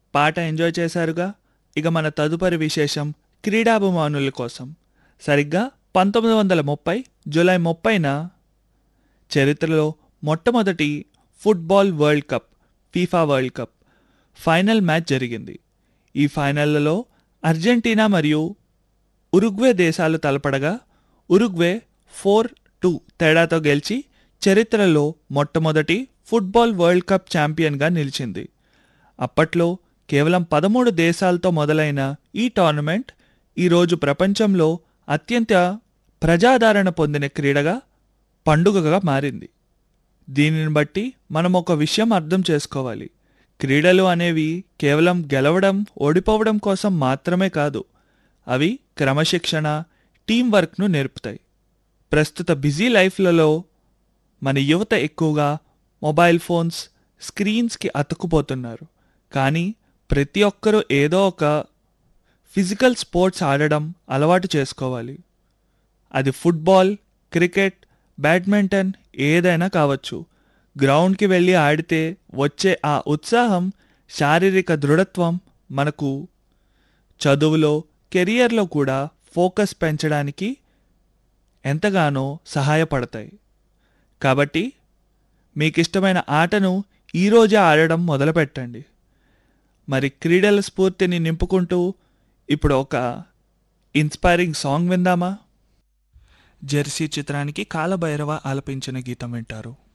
పాట ఎంజాయ్ చేశారుగా ఇక మన తదుపరి విశేషం క్రీడాభిమానుల కోసం సరిగ్గా పంతొమ్మిది వందల ముప్పై జూలై ముప్పైన చరిత్రలో మొట్టమొదటి football world cup FIFA world cup final match జరిగింది ఈ ఫైనళ్లలో అర్జెంటీనా మరియు ఉరుగ్వే దేశాలు తలపడగా ఉరుగ్వే ఫోర్ టూ తేడాతో గెలిచి చరిత్రలో మొట్టమొదటి ఫుట్బాల్ వరల్డ్ కప్ ఛాంపియన్గా నిలిచింది అప్పట్లో కేవలం పదమూడు దేశాలతో మొదలైన ఈ టోర్నమెంట్ ఈరోజు ప్రపంచంలో అత్యంత ప్రజాదరణ పొందిన క్రీడగా పండుగగా మారింది దీనిని బట్టి మనం ఒక విషయం అర్థం చేసుకోవాలి క్రీడలు అనేవి కేవలం గెలవడం ఓడిపోవడం కోసం మాత్రమే కాదు అవి క్రమశిక్షణ టీం వర్క్ను నేర్పుతాయి ప్రస్తుత బిజీ లైఫ్లలో మన యువత ఎక్కువగా మొబైల్ ఫోన్స్ స్క్రీన్స్కి అతుక్కుపోతున్నారు కానీ ప్రతి ఒక్కరూ ఏదో ఒక ఫిజికల్ స్పోర్ట్స్ ఆడడం అలవాటు చేసుకోవాలి అది ఫుట్బాల్ క్రికెట్ బ్యాడ్మింటన్ ఏదైనా కావచ్చు గ్రౌండ్కి వెళ్ళి ఆడితే వచ్చే ఆ ఉత్సాహం శారీరక దృఢత్వం మనకు చదువులో కెరియర్లో కూడా ఫోకస్ పెంచడానికి ఎంతగానో సహాయపడతాయి కాబట్టి మీకు ఇష్టమైన ఆటను ఈరోజే ఆడడం మొదలుపెట్టండి మరి క్రీడల స్ఫూర్తిని నింపుకుంటూ ఇప్పుడు ఒక ఇన్స్పైరింగ్ సాంగ్ విందామా జెర్సీ చిత్రానికి కాలభైరవ ఆలపించిన గీతం వింటారు